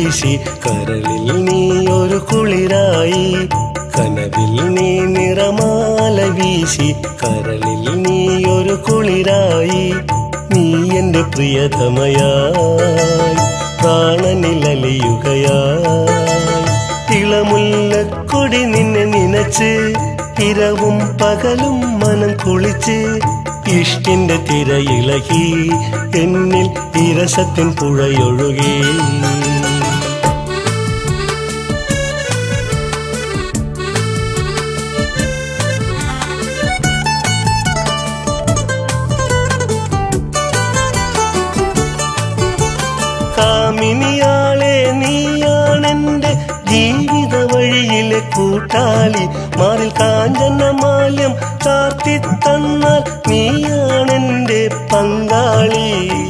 വീശി കരളിൽ നീ ഒരു കുളിരായി കനവിൽ നീ നിറമാല വീശി കരളിൽ നീ ഒരു കുളിരായി നീ എന്റെ പ്രിയതമയായി പ്രാണനിലലിയുകയായി ഇളമുല്ലക്കൊടി നിന്നെ നനച്ച് ഇരവും പകലും മനം കുളിച്ച് ഇഷ്ടിന്റെ തിരയിളകി എന്നിൽ ഇരസത്തിൻ പുഴയൊഴുകി കാമിനിയാളെ നീയാണെന്റെ ജീവിത വഴിയിലെ കൂട്ടാളി മാറിൽ കാഞ്ചനമാല്യം ചാർത്തി തന്നാൽ നീയാണെന്റെ പങ്കാളി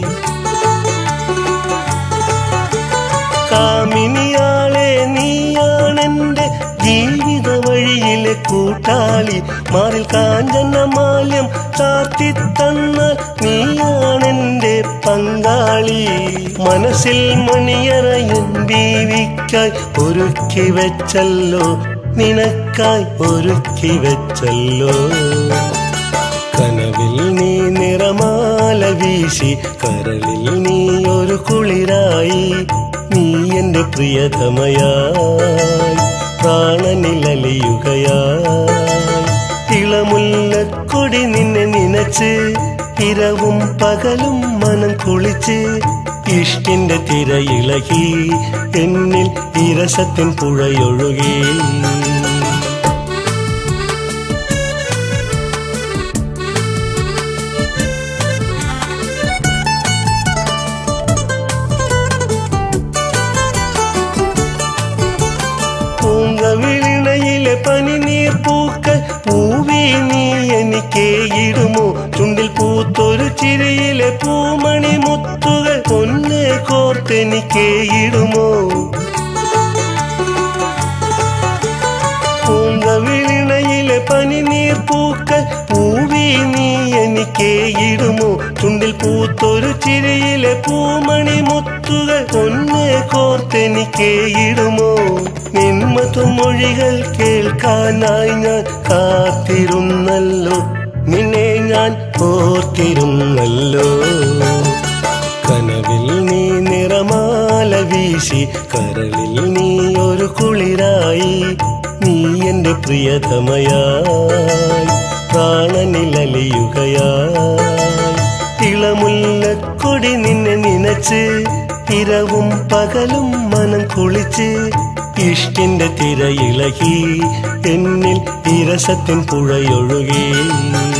കാമിനിയാളെ നീയാണെന്റെ ജീവിത വഴിയിലെ കൂട്ടാളി മാറിൽ കാഞ്ചനമാല്യം ചാർത്തി തന്നാൽ നീയാണെന്റെ പങ്കാളി മനസ്സിൽ മണിയറയും ബീവിക്കായി ഒരുക്കി വെച്ചല്ലോ നിനക്കായി ഒരുക്കി വെച്ചല്ലോ കനവിൽ നീ നിറമാല വീശി കരളിൽ നീ ഒരു കുളിരായി നീ എന്റെ പ്രിയതമയായി പ്രാണനിലലിയുകയായി ഇളമുല്ലക്കൊടി നിന്നെ നനച്ച് ഇരവും പകലും മനം കുളിച്ച് ഇഷ്ടിന്റെ തിരയിളകി എന്നിൽ ഇരസത്തിൻ പുഴയൊഴുകി പൂങ്കവിളിണയിലെ പനിനീർ പൂക്കൾ പൂവി നീ എനിക്ക് ഇടുമോ ചുണ്ടിൽ പൂത്തൊരു ചിരിയിലെ പൂമണി മുത്തുകൾ പൊന്നെ കോർത്തെനിക്ക് ഇടുമോ പൂങ്കവിളിണയിലെ പനിനീർ പൂക്കൾ പൂവി നീ എനിക്ക് ഇടുമോ ചുണ്ടിൽ പൂത്തൊരു ചിരിയിലെ പൂമണി മുത്തുകൾ പൊന്നെ കോർത്തെനിക്ക് ഇടുമോ നിന്മതുമൊഴികൾ കേൾക്കാനായി ഞാൻ കാത്തിരുന്നല്ലോ നിന്നെ ഞാൻ ഓർത്തിരുന്നല്ലോ കനവിൽ നീ നിറമാല വീശി കരളിൽ നീ ഒരു കുളിരായി നീ എന്റെ പ്രിയതമയായി പ്രാണനിലലിയുകയായി ഇളമുല്ലക്കൊടി നിന്നെ നനച്ച് ഇരവും പകലും മനം കുളിച്ച് ഇഷ്ടിന്റെ തിരയിളകി എന്നിൽ ഇരസത്തിൻ പുഴയൊഴുകി